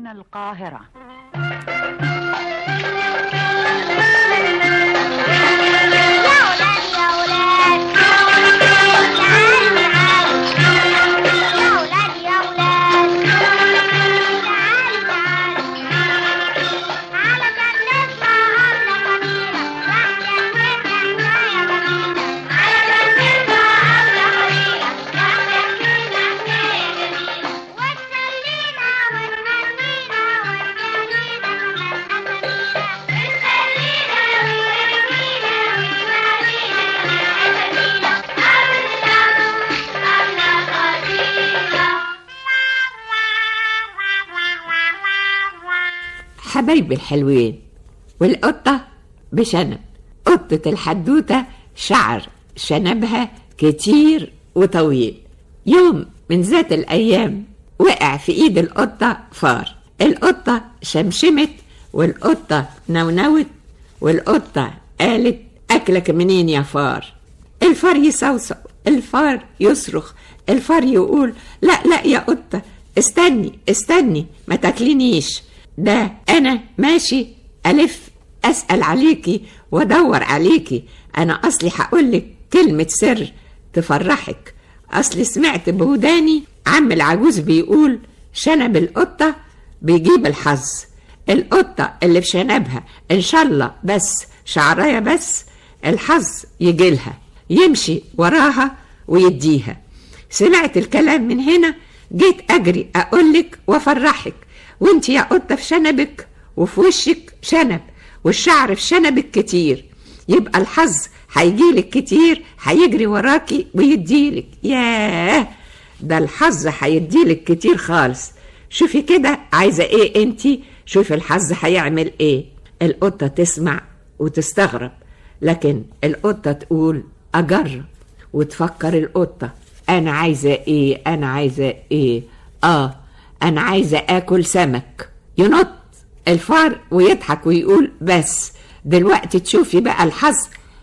هنا القاهرة يا ولاد يا ولاد تعالوا تعالوا يا ولاد يا ولاد تعالوا تعالوا علشان نسمع أبلة قليلة واحدة اتنين حكاية جميلة علشان نسمع أبلة قليلة واحدة اتنين حكاية جميلة وتسلينا وتغنينا وتجارينا كمان أسامينا وتسلينا حبايبي الحلوين والقطة بشنب قطة الحدوتة شعر شنبها كتير وطويل يوم من ذات الأيام وقع في إيد القطة فار القطة شمشمت والقطة نونوت والقطة قالت أكلك منين يا فار الفار يصوصو الفار يصرخ الفار يقول لا لا يا قطة استني استني ما تاكلينيش ده أنا ماشي ألف أسأل عليكي وأدور عليكي أنا أصلي هقولك كلمة سر تفرحك أصلي سمعت بوداني عم العجوز بيقول شنب القطة بيجيب الحظ القطة اللي في شنبها إن شاء الله بس شعراية بس الحظ يجيلها يمشي وراها ويديها سمعت الكلام من هنا جيت أجري أقولك وأفرحك وانت يا قطة في شنبك وفي وشك شنب والشعر في شنبك كتير يبقى الحظ هيجيلك كتير هيجري وراكي ويديلك ياه ده الحظ هيديلك كتير خالص شوفي كده عايزة ايه انتي شوفي الحظ هيعمل ايه القطة تسمع وتستغرب لكن القطة تقول أجرب وتفكر القطة أنا عايزة إيه أنا عايزة إيه آه أنا عايزة آكل سمك ينط الفار ويضحك ويقول بس دلوقتي تشوفي بقى الحظ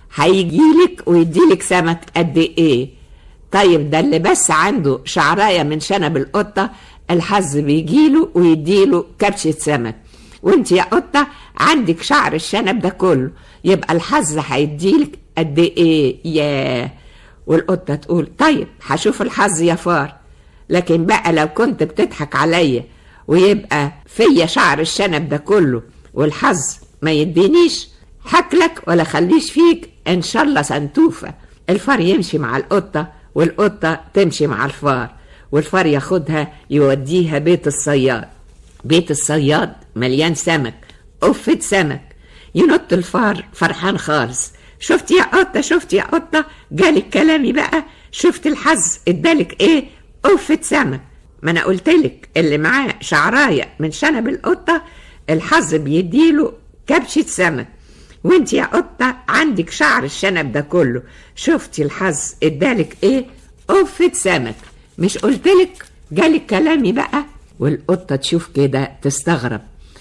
هيجيلك ويديلك سمك قد إيه طيب ده اللي بس عنده شعراية من شنب القطة الحظ بيجيله ويديله كبشة سمك وانت يا قطة عندك شعر الشنب ده كله يبقى الحظ هيديلك قد ايه ياه والقطة تقول طيب هشوف الحظ يا فار لكن بقى لو كنت بتضحك عليا ويبقى فيا شعر الشنب ده كله والحظ ما يدينيش حكلك ولا خليش فيك ان شاء الله سنتوفة الفار يمشي مع القطة والقطة تمشي مع الفار والفار ياخدها يوديها بيت الصياد بيت الصياد مليان سمك قفة سمك ينط الفار فرحان خالص شفت يا قطة شفت يا قطة جالك كلامي بقى شفت الحظ ادالك ايه قفة سمك ما انا قلتلك اللي معاه شعراية من شنب القطة الحظ بيديله كبشة سمك وانت يا قطة عندك شعر الشنب ده كله شفتي الحظ ادالك ايه قفة سمك مش قلتلك جالك كلامي بقى والقطة تشوف كده تستغرب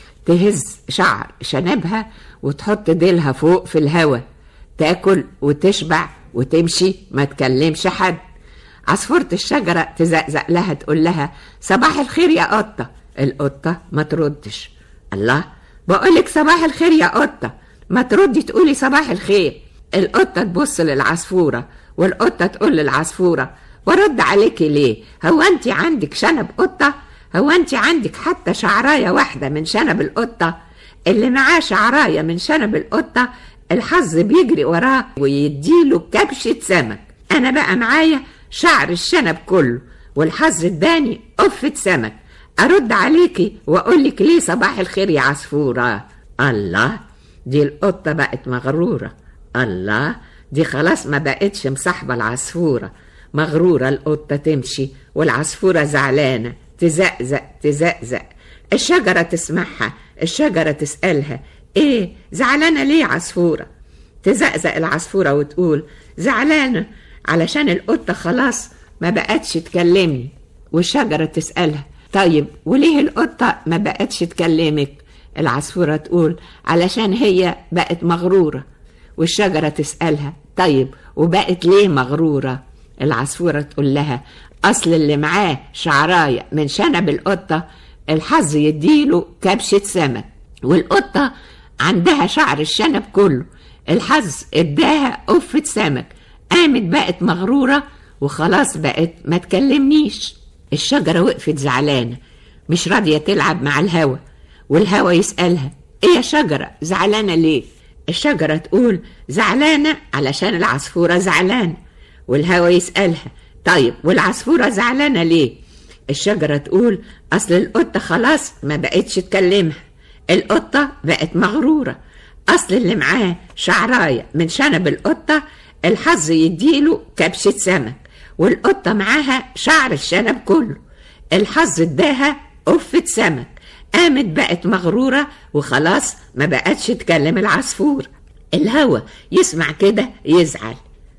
تهز شعر شنبها وتحط ديلها فوق في الهوا تاكل وتشبع وتمشي ما تكلمش حد عصفورة الشجرة تزقزق لها تقول لها صباح الخير يا قطة القطة ما تردش الله بقولك صباح الخير يا قطة ما تردي تقولي صباح الخير القطة تبص للعصفورة والقطة تقول للعصفورة ورد عليكي ليه هو انت عندك شنب قطة هو انت عندك حتى شعراية واحدة من شنب القطة اللي معاه شعراية من شنب القطة الحظ بيجري وراه ويديله كبشة سمك انا بقى معايا شعر الشنب كله والحظ اداني قفة سمك ارد عليكي واقولك ليه صباح الخير يا عصفورة الله دي القطة بقت مغرورة الله دي خلاص ما بقتش مصاحبة العصفورة مغرورة القطة تمشي والعصفورة زعلانة تزقزق تزقزق الشجرة تسمعها الشجرة تسألها ايه زعلانة ليه عصفورة تزقزق العصفورة وتقول زعلانة علشان القطة خلاص ما بقتش تكلمني والشجرة تسألها طيب وليه القطة ما بقتش تكلمك العصفورة تقول علشان هي بقت مغرورة والشجرة تسألها طيب وبقت ليه مغرورة العصفورة تقول لها أصل اللي معاه شعراية من شنب القطة الحظ يديله كبشة سمك والقطة عندها شعر الشنب كله الحظ اداها قفة سمك قامت بقت مغرورة وخلاص بقت ما تكلمنيش الشجرة وقفت زعلانة مش راضية تلعب مع الهوا والهوا يسألها ايه يا شجرة زعلانة ليه الشجرة تقول زعلانة علشان العصفورة زعلانة والهوا يسألها طيب والعصفورة زعلانة ليه الشجرة تقول أصل القطة خلاص ما بقتش تكلمها القطة بقت مغرورة أصل اللي معاه شعراية من شنب القطة الحظ يديله كبشة سمك والقطة معاها شعر الشنب كله الحظ اداها قفة سمك قامت بقت مغرورة وخلاص ما بقتش تكلم العصفور الهوا يسمع كده يزعل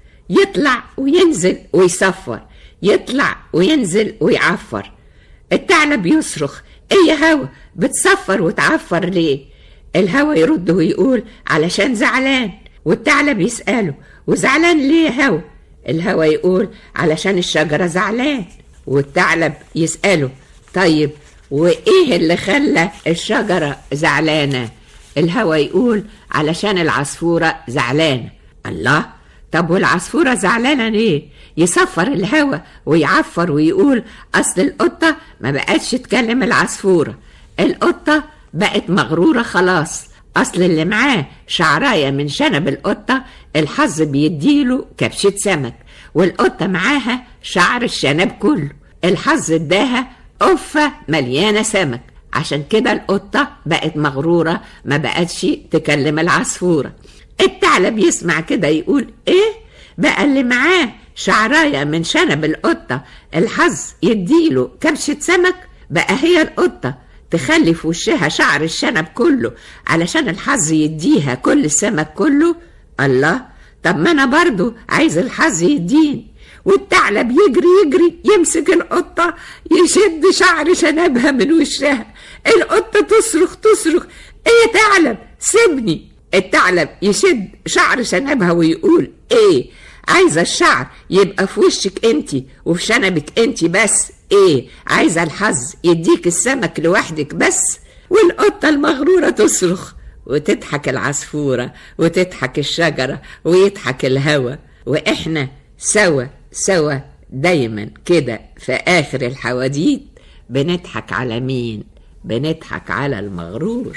يطلع وينزل ويصفر يطلع وينزل ويعفر الثعلب يصرخ ايه يا هوا بتصفر وتعفر ليه الهوا يرد ويقول علشان زعلان والثعلب يسأله وزعلان ليه يا هوا الهوا يقول علشان الشجرة زعلان والثعلب يسأله طيب وإيه اللي خلى الشجرة زعلانة الهوا يقول علشان العصفورة زعلانة الله طب والعصفورة زعلانة ليه يصفر الهوا ويعفر ويقول أصل القطة ما بقتش تكلم العصفورة القطة بقت مغرورة خلاص أصل اللي معاه شعراية من شنب القطة الحظ بيديله كبشة سمك والقطة معاها شعر الشنب كله الحظ اداها قفة مليانة سمك عشان كده القطة بقت مغرورة ما بقتش تكلم العصفورة الثعلب يسمع كده يقول ايه بقى اللي معاه شعراية من شنب القطة الحظ يديله كبشة سمك بقى هي القطة تخلي في وشها شعر الشنب كله علشان الحظ يديها كل السمك كله الله طب ما انا برضو عايز الحظ يديني والثعلب يجري يجري يمسك القطة يشد شعر شنبها من وشها القطة تصرخ تصرخ ايه يا ثعلب سيبني الثعلب يشد شعر شنبها ويقول ايه عايزة الشعر يبقى في وشك انتي وفي شنبك انتي بس ايه عايزة الحظ يديك السمك لوحدك بس والقطة المغرورة تصرخ وتضحك العصفورة وتضحك الشجرة ويضحك الهوا واحنا سوا سوا دايما كده في آخر الحواديت بنضحك على مين بنضحك على المغرور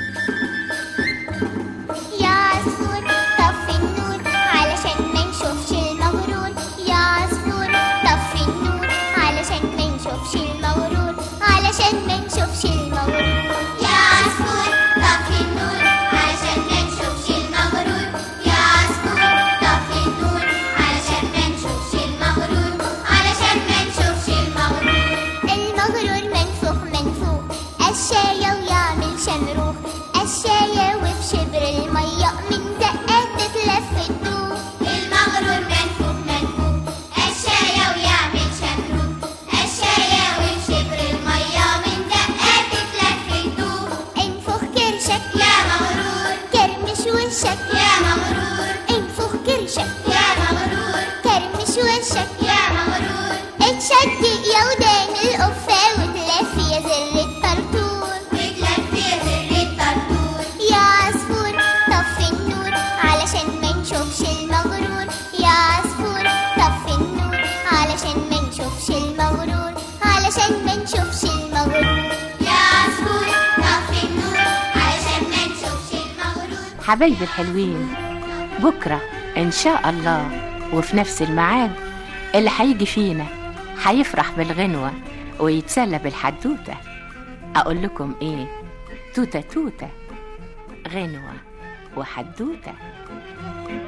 يا عصفور طفي النور علشان ما نشوفش المغرور يا عصفور طفي النور علشان ما نشوفش المغرور علشان ما نشوفش المغرور يا عصفور طفي النور علشان ما نشوفش المغرور يا عصفور طفي النور علشان ما نشوفش المغرور علشان ما نشوفش المغرور المغرور منفوخ منفوخ الشاية ويعمل شمروخ الشاية وفي شبر المية من دقات تتلف الدوخ المغرور منفوخ منفوخ الشاية ويعمل شمروخ الشاية وفي شبر المية من دقات تتلف الدوخ انفخ كرشك يا مغرور كرمش وشك يا مغرور انفخ كرشك يا مغرور كرمش وشك يا مغرور اتشدق يا ودان القفة وتلف يا زر الطرطور وتلف يا زر الطرطور يا عصفور طفي النور علشان ما نشوفش المغرور يا عصفور طفي النور علشان ما نشوفش المغرور علشان ما نشوفش المغرور يا عصفور طفي النور علشان ما نشوفش المغرور حبايبي الحلوين بكرة إن شاء الله وفي نفس الميعاد اللي هيجي فينا هيفرح بالغنوة ويتسلى بالحدوتة أقول لكم إيه توتة توتة غنوة وحدوتة